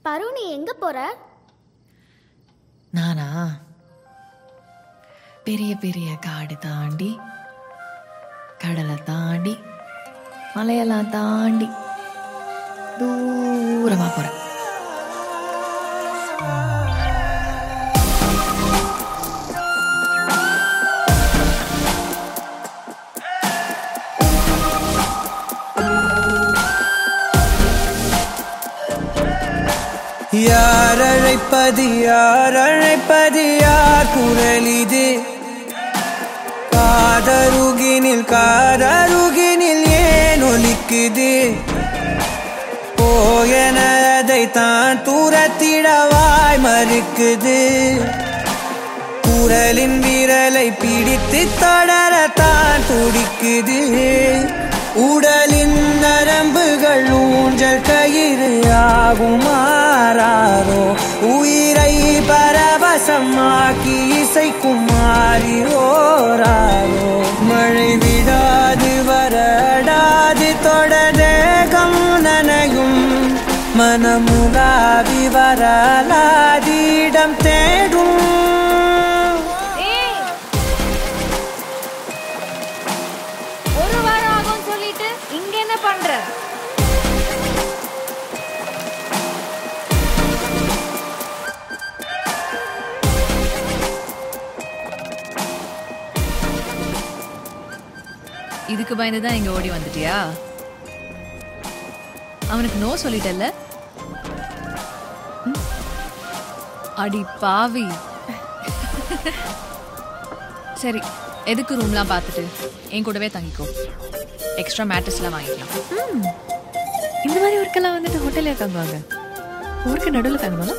பரு நீ எங்க போற நானா பெரிய பெரிய காடு தாண்டி கடலை தாண்டி மலையெல்லாம் தாண்டி தூரமா போறேன் யார் அழைப்பது யார் அழைப்பது யார் குரல் இது காதருகினில் காதருகினில் ஏன் ஒலிக்குது போயன அதை தான் தூரத்திடவாய் மறுக்குது குரலின் விரலை பிடித்து தொடரத்தான் துடிக்குது உடலின் நரம்புகள் ஊஞ்சல் கயிறு ஆகும் மாறாரோ உயிரை பரவசமாக்கி இசைக்கும் மாறி ஓராரோ மழை விடாது வரடாது தொடரேகம் நனையும் மனமுலாவி வரலாதிடம் தேடும் ஏய் ஒரு வாரம் ஆகும் சொல்லிட்டு இங்க என்ன பண்ற இதுக்கு பயந்து தான் இங்க ஓடி வந்துட்டியா அவனுக்கு நோ சொல்லிட்டல்ல ம்? அடி பாவி சரி எதுக்கு ரூம்லாம் பார்த்துட்டு என் கூடவே தங்கிக்கோ எக்ஸ்ட்ரா மேட்டர்ஸ்லாம் வாங்கிக்கலாம் இந்த மாதிரி ஒர்க்கெல்லாம் வந்துட்டு ஹோட்டல்லே தங்குவாங்க ஊருக்கு நடுவில் தங்கணும்னா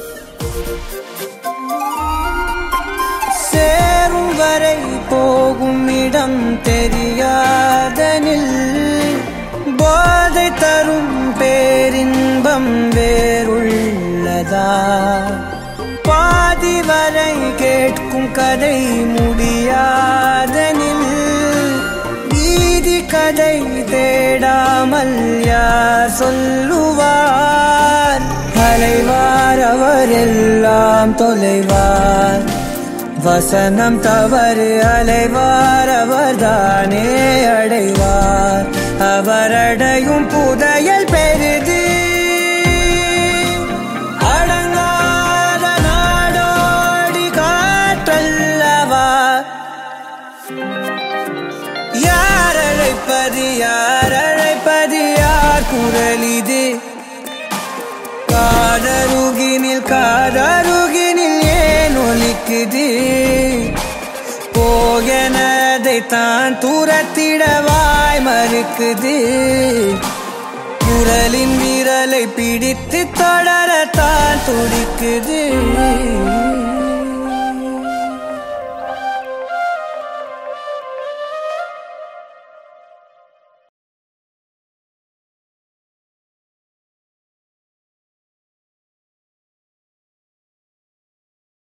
சேரும் வரை போகும் இடம் தெரியாதனில் போதை தரும் பேரின்பம் வேறுள்ளதா பாதி வரை கேட்கும் கதை முடியாதனில் வீதி கதை தேடாமல் யார் சொல்லுவார் அலைவார் அவர் எல்லாம் தொலைவார் வசனம் தவறு அலைவார் அவர்தானே அடைவார் அவரடையும் புதையல் பெரிது அடங்காத நாடோடி காற்றல்லவா யார் அழைப்பது யார் அழைப்பது யார் குரல் இது காதருகினில் காதருகினில் ஏன் ஒலிக்குது போகனதை தான் தூரத்திடவாய் மறுக்குது குரலின் விரலை பிடித்து தொடரத்தான் துடிக்குது